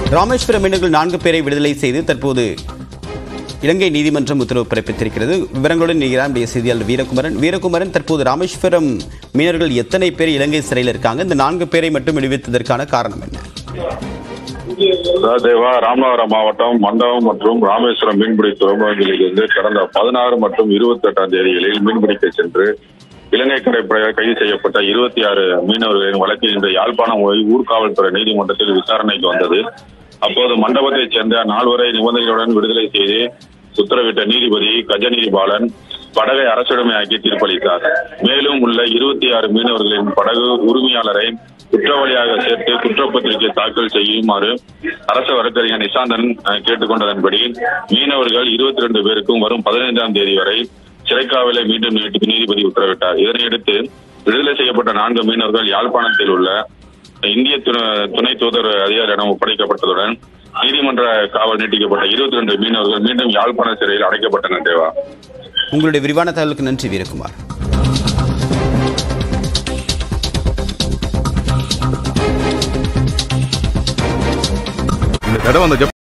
ராமேஸ்வரம் மீனவர்கள் நான்கு பேரை விடுதலை செய்து தற்போது இலங்கை நீதிமன்றம் உத்தரவு பிறப்பித்திருக்கிறது விவரங்களுடன் இணைகிறார் நம்முடைய செய்தியாளர் வீரகுமரன் வீரகுமரன் தற்போது ராமேஸ்வரம் மீனவர்கள் எத்தனை பேர் இலங்கை சிறையில் இருக்காங்க இந்த நான்கு பேரை மட்டும் விடுவித்ததற்கான காரணம் என்ன சஹதேவா ராமநாதபுரம் மாவட்டம் மண்டபம் மற்றும் ராமேஸ்வரம் மீன்பிடி துறைமுகங்களில் இருந்து கடந்த பதினாறு மற்றும் இருபத்தி எட்டாம் தேதிகளில் மீன்பிடிக்க சென்று இலங்கை கடற்படையால் கைது செய்யப்பட்ட இருபத்தி ஆறு மீனவர்களின் வழக்கு இன்று யாழ்ப்பாணம் ஊர்காவல்துறை நீதிமன்றத்தில் விசாரணைக்கு வந்தது அப்போது மண்டபத்தைச் சேர்ந்த நால்வரை நிபந்தனைகளுடன் விடுதலை செய்து உத்தரவிட்ட நீதிபதி கஜநீதி பாலன் படகை அரசுடைமையாக்கி தீர்ப்பளித்தார் மேலும் உள்ள இருபத்தி ஆறு மீனவர்களின் படகு உரிமையாளரை குற்றவாளியாக சேர்த்து குற்றப்பத்திரிகை தாக்கல் செய்யுமாறு அரசு வழக்கறிஞர் நிசாந்தன் அஹ், கேட்டுக்கொண்டதன்படி மீனவர்கள் இருபத்தி ரெண்டு பேருக்கும் வரும் பதினைந்தாம் தேதி வரை சிறைக்காவலை மீண்டும் நீட்டித்து நீதிபதி உத்தரவிட்டார் இதனையடுத்து விடுதலை செய்யப்பட்ட நான்கு மீனவர்கள் யாழ்ப்பாணத்தில் உள்ள இந்திய துணை- துணை தூதர் அதிகாரியிடம் ஒப்படைக்கப்பட்டதுடன் நீதிமன்ற காவல் நீட்டிக்கப்பட்ட இருபத்தி ரெண்டு மீனவர்கள் மீண்டும் யாழ்ப்பாண சிறையில் அடைக்கப்பட்டனர் தேவா உங்களுடைய விரிவான தகவலுக்கு நன்றி வீரகுமார் இந்த தடவை அந்த ஜப்